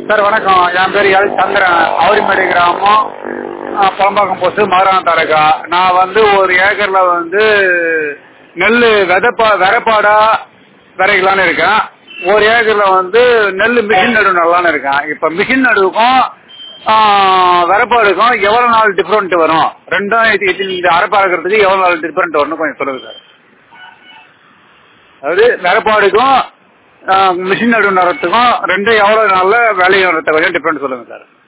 sir வணக்கம் என் பேர் L சந்திரன் ஆவரிமேடு கிராமம் ஆ, பழம்பாக்கம் போஸ்ட் மதுரான தாலுக்கா நான் வந்து ஒரு ஏக்கர்ல வந்து நெல் விதப்பா விதைப்பாடா விதைக்கலான்னு இருக்கேன் ஒரு ஏக்கர்ல வந்து நெல் மிஷின் நடு நடலான்னு இருக்கேன் இப்ப மிஷின் நடுவுக்கும் ஆ, விதைப்பாடுக்கும் எவ்வளவு நாள் டிஃபரெண்ட் வரும் ரெண்டும் இது- இது இந்த அரைப்பா இருக்கிறதுக்கு எவ்வளவு நாள் டிஃபரெண்ட் வரும்னு கொஞ்சம் சொல்லுங்க சார் அதாவது விதைப்பாடுக்கும் மிஷின் நடு நடுறதுக்கும் ரெண்டும் எவ்வளவு நாள்ல வேலையை வரத்தை கொஞ்சம் டிஃபரெண்ட் சொல்லுங்க சார்